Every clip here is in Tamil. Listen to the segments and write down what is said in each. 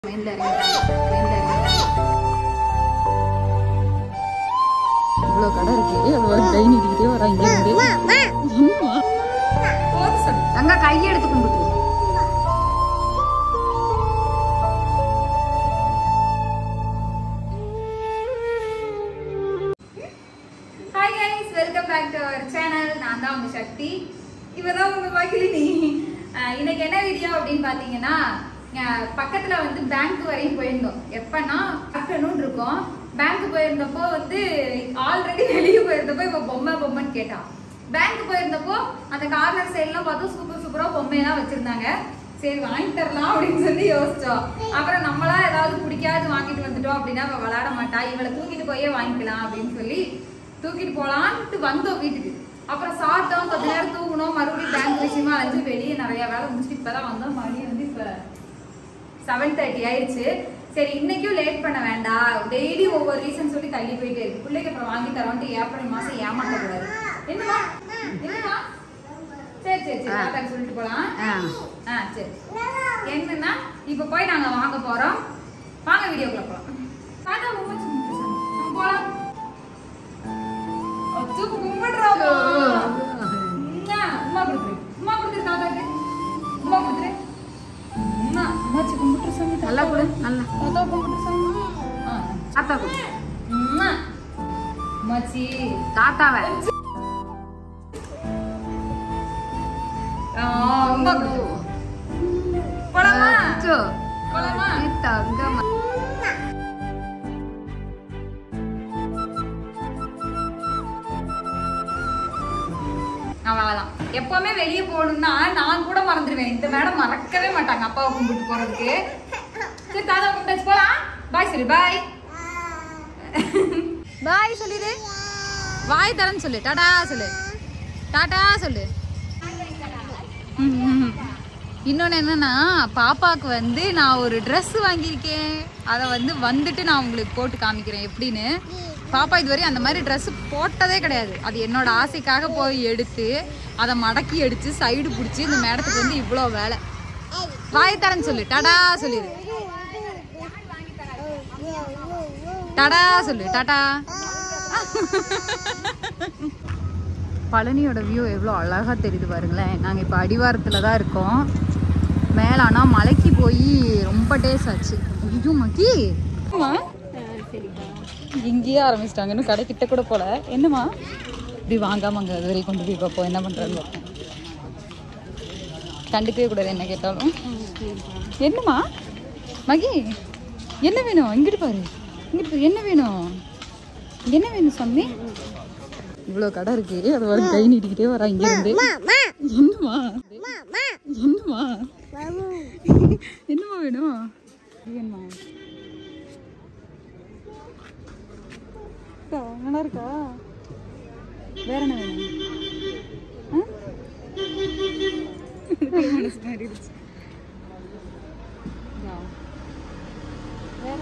ட்ரெயின்ல இறங்கிட்டாங்க ட்ரெயின்ல இறங்கிட்டாங்க இவ்வளோ கடை இருக்கு அவ்வளோ ட்ரெயின் இடிக்கிட்டே வரா இங்க இருந்து என்னம்மா? போதும் சொல்லு தங்க கையை எடுத்து கும்பிட்டு hi guys welcome back to our channel நான் தான் உங்க சக்தி இவ தான் உங்க மகிழினி அஹ் இன்னைக்கு என்ன வீடியோ அப்படின்னு பார்த்தீங்கன்னா அஹ் பக்கத்துல வந்து பேங்க் வரையும் போயிருந்தோம் எப்பன்னா ஆஃப்டர்நூன் இருக்கும் பேங்க் போயிருந்தப்போ வந்து ஆல்ரெடி வெளியே போயிருந்தப்போ இவ பொம்மை பொம்மைன்னு கேட்டான் பேங்க் போயிருந்தப்போ அந்த கார்னர் சைட்லாம் பார்த்தோம் சூப்பர் சூப்பரா பொம்மையெல்லாம் வச்சிருந்தாங்க சரி வாங்கி தரலாம் அப்படின்னு சொல்லி யோசிச்சோம் அப்புறம் நம்மளா ஏதாவது பிடிக்காது வாங்கிட்டு வந்துட்டோம் அப்படின்னா அவ விளையாட மாட்டா இவளை தூக்கிட்டு போயே வாங்கிக்கலாம் அப்படின்னு சொல்லி தூக்கிட்டு போலான்ட்டு வந்தோம் வீட்டுக்கு அப்புறம் சாப்பிட்டோம் கொஞ்ச நேரம் தூங்கணும் மறுபடியும் பேங்க் விஷயமா அலைஞ்சு வெளியே நிறைய வேலை முடிச்சுட்டு இப்பதான் வந்தோம் மணி வந்து இப்ப செவன் தேர்ட்டி ஆயிடுச்சு சரி இன்னைக்கும் லேட் பண்ண வேண்டாம் டெய்லி ஒவ்வொரு ரீசன் சொல்லி தள்ளி போயிட்டே இருக்கு பிள்ளைக்கு அப்புறம் வாங்கி தரோன்ட்டு ஏப்ரல் மாசம் ஏமாத்த கூடாது என்னமா என்னமா சரி சரி சரி தாத்தா சொல்லிட்டு போலாம் ஆ சரி என்னன்னா இப்ப போய் நாங்க வாங்க போறோம் வாங்க வீடியோக்குள்ள போலாம் தாத்தா உம்மா சும்மா பேசாம. நம்ம போலாம் அச்சு கும்பிடுறாமா உம்மா உம்மா கொடுத்துரு உம்மா கொடுத்துரு தாத்தாக்கு உம்மா கொடுத்துரு உம்மா அம்மாச்சி கும்பிட்டு சொல்லி நல்லா கொடு நல்லா தாத்தா கும்பிட்டு சொல்லி ஆ தாத்தா கொடு உம்மா அம்மாச்சி தாத்தாவை ஆ உம்மா கொடுத்து போலாமா அச்சோ. போலாமா தங்கம்மா அவ்வளவுதான் எப்பவுமே வெளியே போகணும்னா நான் கூட மறந்துடுவேன் இந்த மேடம் மறக்கவே மாட்டாங்க அப்பாவை கும்பிட்டு போறதுக்கு சரி தாத்தா கும்பிட்டு போலாம் பாய் சரி பாய் பாய் சொல்லிடு வாய் தரேன்னு சொல்லு டாடா சொல்லு டாடா சொல்லு இன்னொன்று என்னன்னா பாப்பாவுக்கு வந்து நான் ஒரு ட்ரெஸ் வாங்கியிருக்கேன் அதை வந்து வந்துட்டு நான் உங்களுக்கு போட்டு காமிக்கிறேன் எப்படின்னு பாப்பா இதுவரை அந்த மாதிரி ட்ரெஸ் போட்டதே கிடையாது அது என்னோட ஆசைக்காக போய் எடுத்து அதை மடக்கி அடித்து சைடு பிடிச்சி இந்த மேடத்துக்கு வந்து இவ்வளோ வேலை வாய் தரேன்னு சொல்லு டாடா சொல்லிடு டாடா சொல்லு டாடா பழனியோட வியூ எவ்வளோ அழகாக தெரியுது பாருங்களேன் நாங்கள் இப்போ அடிவாரத்தில் தான் இருக்கோம் மேலே ஆனால் மலைக்கு போய் ரொம்ப டேஸ் ஆச்சு ஐயோ மக்கி இங்கேயே ஆரம்பிச்சிட்டாங்க இன்னும் கடைக்கிட்ட கூட போல என்னம்மா இப்படி வாங்காம அங்கே அது வரைக்கும் கொண்டு போய் பார்ப்போம் என்ன பண்ணுறான்னு பார்ப்போம் கண்டுக்கவே கூடாது என்ன கேட்டாலும் என்னம்மா மகி என்ன வேணும் இங்கிட்டு பாரு இங்கிட்டு பாரு என்ன வேணும் என்ன வேணும் சாமி இவ்வளோ கடை இருக்கு அது ஒரு கை நீட்டிக்கிட்டே வரா இங்க இருந்து என்னம்மா என்னம்மா என்னம்மா வேணும் இது வேணுமா அக்கா, நல்லா இருக்கா வேற என்ன வேணும் ஆ? எனக்கு மனசு மாறிடுச்சு இதா. வேற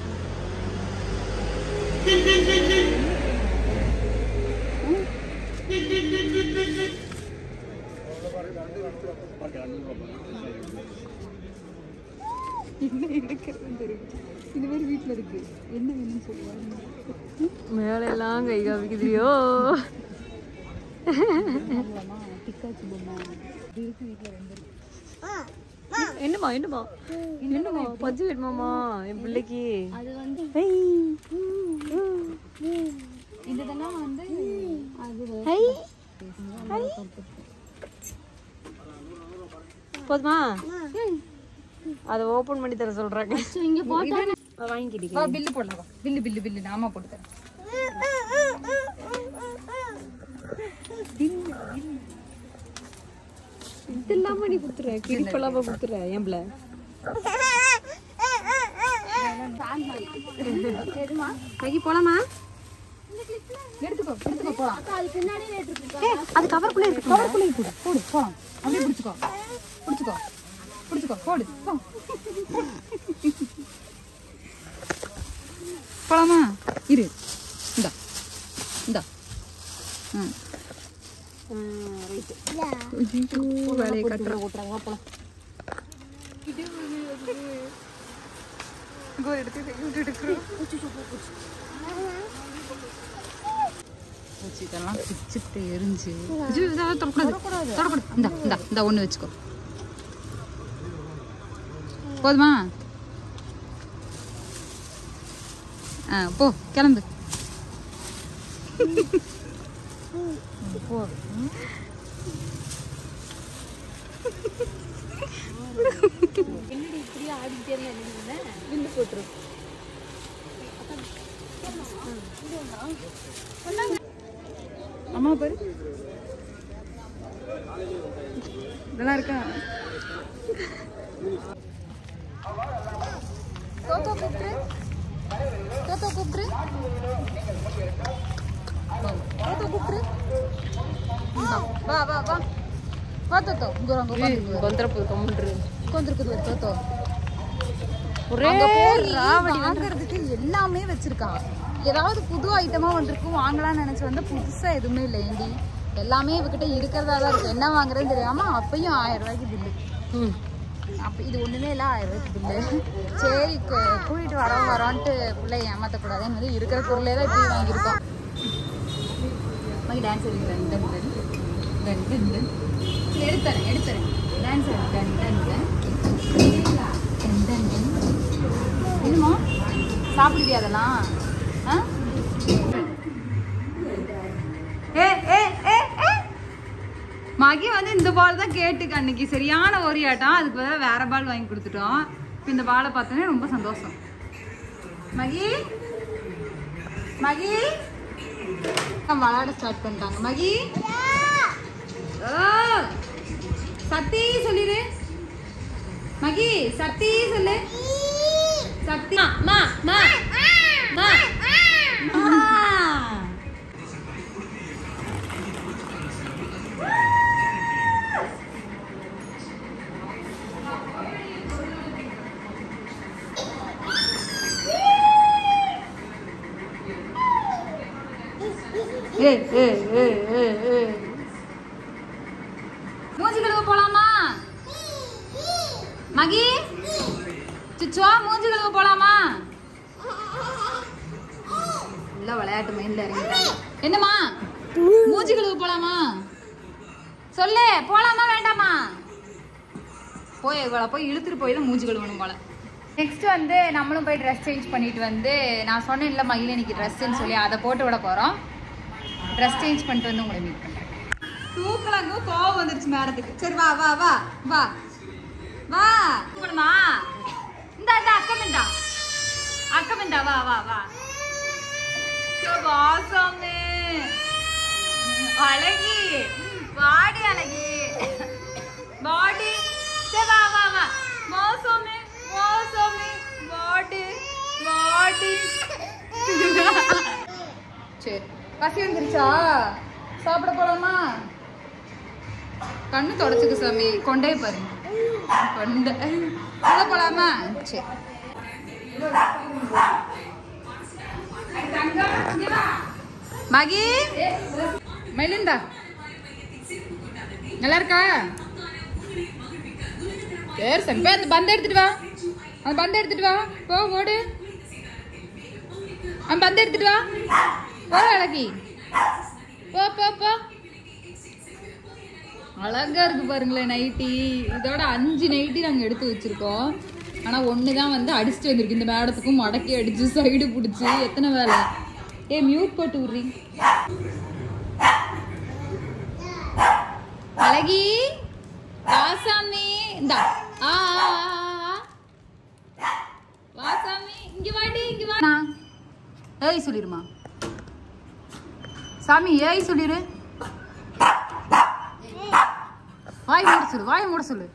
என்ன எடுக்கிறதுன்னு தெரியும் இந்த மாதிரி வீட்டில் இருக்கு என்ன வேணும்னு சொல்லுவாங்க மேலெல்லாம் கை காமிக்குதியோ பிக்காச்சு பொம்மை இது இருக்கு வீட்டில் ரெண்டு இருக்கு என்னம்மா என்னம்மா என்னம்மா பஞ்சு வேணுமாமா என் பிள்ளைக்கு அது வந்து இதெல்லாம் வந்து அது போதுமா அதை ஓபன் பண்ணி தர சொல்றாங்க இங்க போட்டா அதை வாங்கிக்கிட்டீங்க வா பில்லு போடலாம் வா பில்லு பில்லு பில்லு நாம போட்டு தரேன் இது இல்லாம நீ கொடுத்துற கிடிப்பெல்லாம் கொடுத்துற என் பிள்ளை மகி போலாமா எடுத்துக்கோ எடுத்துக்கோ போலாம் அது கவர்க்குள்ள இருக்கு கவருக்குள்ளே போடு போடு போலாம் அப்படியே பிடிச்சுக்கோ பிடிச்சுக்கோ பிடிச்சுக்கோ போடு போ. போலாமா இரு இந்தா இந்தா ம் ஐயோ, வேலையை கட்டுறேன் ஓட்டுறாங்க போலாம் இங்க ஒரு இடத்துல விட்டு எடுக்கிறோம் பூச்சி இதெல்லாம் பிச்சுட்டு எரிஞ்சு இது இதெல்லாம் தொடக்கூடாது தொடக்கூடாது இந்தா இந்தா இந்தா ஒன்று வச்சுக்கோ போதுமா ஆ போ கிளம்பு போ என்னடி இப்படியே ஆடிக்கிட்டே இருந்தா என்ன பண்ணுவ? வில்லு போட்டுரு அம்மா பாரு இதெல்லாம் இருக்கா தோத்தோ கூப்பிட்டு தோத்தோ கூப்பிட்டு தோத்தோ கூப்பிட்டு இந்தா, வா வா வா வா தோத்தோ இங்க ஒரு அங்க உட்காந்துருக்கு வந்துட கம்முன்று உட்காந்துருக்குது ஒரு தோத்தோ ஒரே அங்க போய் வாங்குறதுக்கு எல்லாமே வச்சிருக்கா ஏதாவது புது ஐட்டமா வந்திருக்கும் வாங்கலாம்னு நினைச்சு வந்து புதுசா எதுவுமே இல்லை ஏண்டி எல்லாமே இவகிட்ட இருக்கிறதா தான் இருக்கு என்ன வாங்குறதுன்னு தெரியாம அப்பயும் ஆயிரம் ரூபாய்க்கு பில்லு ம் அப்ப இது ஒண்ணுமே இல்லை ஆயிரம் ரூபாய்க்கு பில்லு சரி கு- கூட்டிட்டு வரோம் வரோன்ட்டு பிள்ளை ஏமாத்தக்கூடாதுன்னு வந்து இருக்கிற பொருளே தான் இப்படி வாங்கியிருக்கோம் மகி டான்ஸ் டன் டன் டன் டன் டன் டன் சரி எடுத்துறேன் எடுத்துறேன் டான்ஸ் டன் டன் டன் டன் டன் டன் என்னமோ சாப்பிடுவியா அதெல்லாம் ஆ? ஏ ஏ ஏ ஏ மகி வந்து இந்த பால் தான் கேட்டுக்கு அன்னைக்கு சரியான ஒரு ஆட்டம் அதுக்கு பதிலாக வேற பால் வாங்கி கொடுத்துட்டோம் இப்போ இந்த பாலை பார்த்தோன்னே ரொம்ப சந்தோஷம் மகி மகி அம்மா விளையாட ஸ்டார்ட் பண்ணிட்டாங்க மகி ஓ, சத்தி சொல்லிடு மகி சத்தி சொல்லு சத்தி மா மா மா மா ஏ ஏ ஏ ஏ ஏ மூஞ்சி கழுவ போலாமா மகி சுச்சுவா மூஞ்சி கழுவ போலாமா இல்ல விளையாட்டு மைண்ட்ல இறங்கிட்டாங்க என்னம்மா மூஞ்சி கழுவ போலாமா சொல்லு போலாமா வேண்டாமா போய் இவளை போய் இழுத்துட்டு போய் தான் மூஞ்சி கழுவணும் போல நெக்ஸ்ட் வந்து நம்மளும் போய் ட்ரெஸ் சேஞ்ச் பண்ணிட்டு வந்து நான் சொன்னேன் இல்லை மகிழ இன்னைக்கு ட்ரெஸ்ஸுன்னு சொல்லி அதை போட்டு விட போகிறோம் ட்ரெஸ் சேஞ்ச் பண்ணிட்டு வந்து உங்களை மீட் பண்ணுறேன் தூக்கலாங்க கோவம் வந்துருச்சு மேடத்துக்கு சரி வா வா வா வா வா கூப்பிடுமா இந்த இந்த அக்கம் இந்தா அக்கம் இந்தா வா வா வா சோ, வாசமே அழகி வாடி அழகி பாடி சரி வா வா வா மோசமே மோசமே பாடி பாடி சரி பசி வந்துருச்சா சாப்பிட போலாமா கண்ணு தொடச்சுக்கு சாமி கொண்டே பாருங்க கொண்டை உள்ள போலாமா சரி மகி மயிலுண்டா நல்லா இருக்கா சரி சரி போய் அந்த பந்தை எடுத்துட்டு வா அந்த பந்தை எடுத்துட்டு வா போ ஓடு அந்த பந்தை எடுத்துட்டு வா போ அழகி போ போ போ அழகா இருக்கு பாருங்களேன் நைட்டி இதோட அஞ்சு நைட்டி நாங்க எடுத்து வச்சிருக்கோம் ஆனா ஒன்று தான் வந்து அடிச்சுட்டு வந்திருக்கு இந்த மேடத்துக்கும் மடக்கி அடிச்சு சைடு பிடிச்சி எத்தனை வேலை ஏ மியூட் போட்டு விட்றீ அழகி வாசாமி இந்தா ஆ ஆ, ஆ, ஆ. வாசாமி இங்க வாடி இங்க வா ஏய் சொல்லிருமா சாமி ஏய் சொல்லிரு வாய் மூட சொல்லு வாய் மூட சொல்லு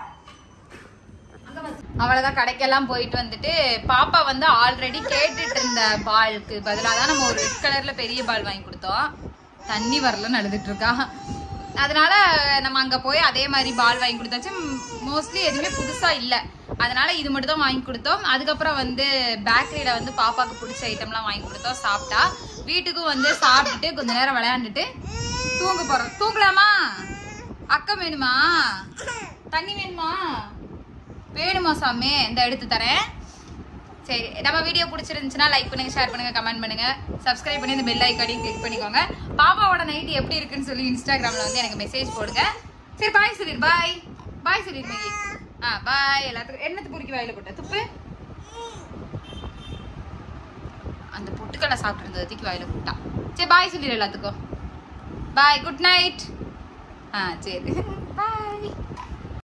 அவ்வளவுதான் கடைக்கெல்லாம் போயிட்டு வந்துட்டு பாப்பா வந்து ஆல்ரெடி கேட்டுட்டு இருந்த பாலுக்கு பதிலாக தான் நம்ம ஒரு ரெட் கலர்ல பெரிய பால் வாங்கி கொடுத்தோம் தண்ணி வரலன்னு அழுதுட்டு இருக்கா அதனால நம்ம அங்க போய் அதே மாதிரி பால் வாங்கி கொடுத்தாச்சு மோஸ்ட்லி எதுவுமே புதுசா இல்ல அதனால இது மட்டும் தான் வாங்கி கொடுத்தோம் அதுக்கப்புறம் வந்து பேக்கரியில வந்து பாப்பாக்கு பிடிச்ச ஐட்டம்லாம் வாங்கி கொடுத்தோம் சாப்பிட்டா வீட்டுக்கும் வந்து சாப்பிட்டுட்டு கொஞ்ச நேரம் விளையாண்டுட்டு தூங்க போறோம் தூங்கலாமா அக்கம் வேணுமா தண்ணி வேணுமா வேணுமா சாமி இந்த எடுத்து தரேன் சரி நம்ம வீடியோ பிடிச்சிருந்துச்சுன்னா லைக் பண்ணுங்க ஷேர் பண்ணுங்க கமெண்ட் பண்ணுங்க சப்ஸ்கிரைப் பண்ணி இந்த பெல் ஐக்கானையும் கிளிக் பண்ணிக்கோங்க பாப்பாவோட நைட் எப்படி இருக்குன்னு சொல்லி இன்ஸ்டாகிராம்ல வந்து எனக்கு மெசேஜ் போடுங்க சரி பாய் சொல்லிடு பாய் பாய் சொல்லிடு மேகி ஆ பாய் எல்லாத்துக்கும் என்னத்து பொறுக்கி வாயில போட்ட துப்பு அந்த பொட்டுக்கடலை சாப்பிட்டு இருந்ததை தூக்கி வாயில போட்டா சரி பாய் சொல்லிடு எல்லாத்துக்கும் பாய் குட் நைட் ஆ சரி பாய்